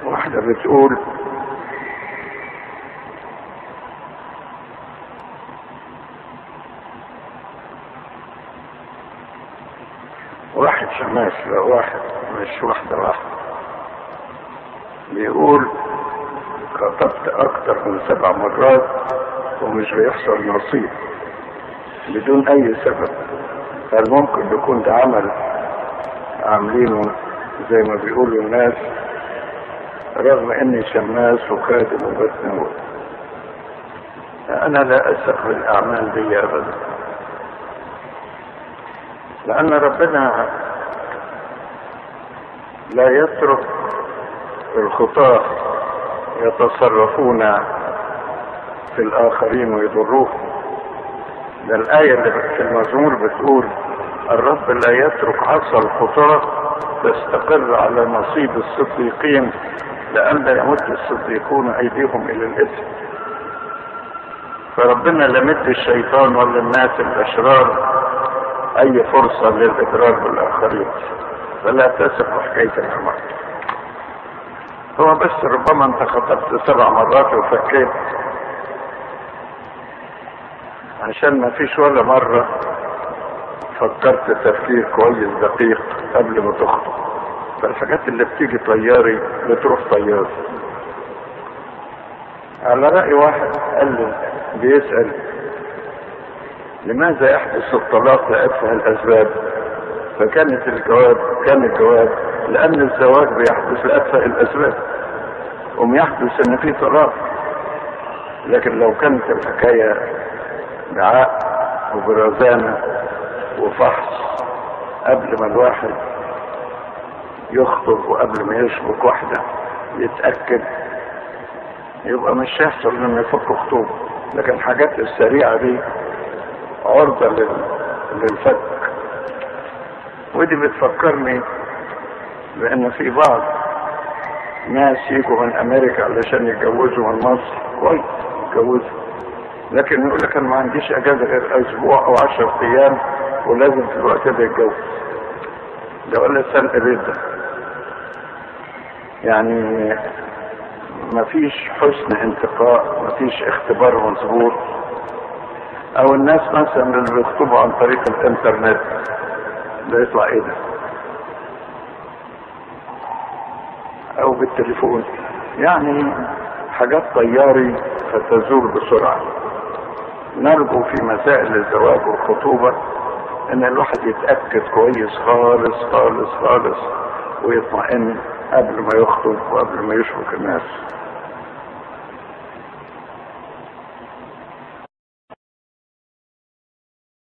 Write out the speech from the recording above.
واحدة بتقول واحد شماس لا واحد مش واحدة واحدة بيقول خطبت أكتر من سبع مرات ومش بيحصل نصيب بدون أي سبب هل ممكن يكون ده عمل عاملينه زي ما بيقولوا الناس رغم اني شماس وخادم وبتناول انا لا اثق بالاعمال دي ابدا لان ربنا لا يترك الخطاة يتصرفون في الاخرين ويضروهم ده الايه اللي في المزمور بتقول الرب لا يترك عصا الخطاة تستقر على نصيب الصديقين لئلا يمد الصديقون ايديهم الى الاثم فربنا لا مد الشيطان ولا الناس الاشرار اي فرصة للاضرار بالاخرين فلا تثق في حكاية الاعمال هو بس ربما انت خطبت سبع مرات وفكيت عشان ما فيش ولا مرة فكرت تفكير كويس دقيق قبل ما تخطب فالحاجات اللي بتيجي طياري بتروح طياري على رأي واحد قال لي بيسأل لماذا يحدث الطلاق لأتفه الأسباب فكانت الجواب كان الجواب لأن الزواج بيحدث لأتفه الأسباب وم يحدث إن في طلاق لكن لو كانت الحكاية بعقل وبرزانة وفحص قبل ما الواحد يخطب وقبل ما يشبك واحدة يتأكد يبقى مش هيحصل انه يفك خطوبة لكن الحاجات السريعة دي عرضة لل... للفك ودي بتفكرني بان في بعض ناس يجوا من امريكا علشان يتجوزوا من مصر كويس يتجوزوا لكن يقول لك انا ما عنديش اجازه غير اسبوع او عشر ايام ولازم في الوقت ده يتجوز ده ولا سلق رده يعني ما فيش حسن انتقاء ما فيش اختبار مظبوط او الناس مثلا اللي بيخطبوا عن طريق الانترنت ده يطلع ايه ده او بالتليفون يعني حاجات طياري فتزول بسرعه نرجو في مسائل الزواج والخطوبة ان الواحد يتأكد كويس خالص خالص خالص ويطمئن قبل ما يخطب وقبل ما يشبك الناس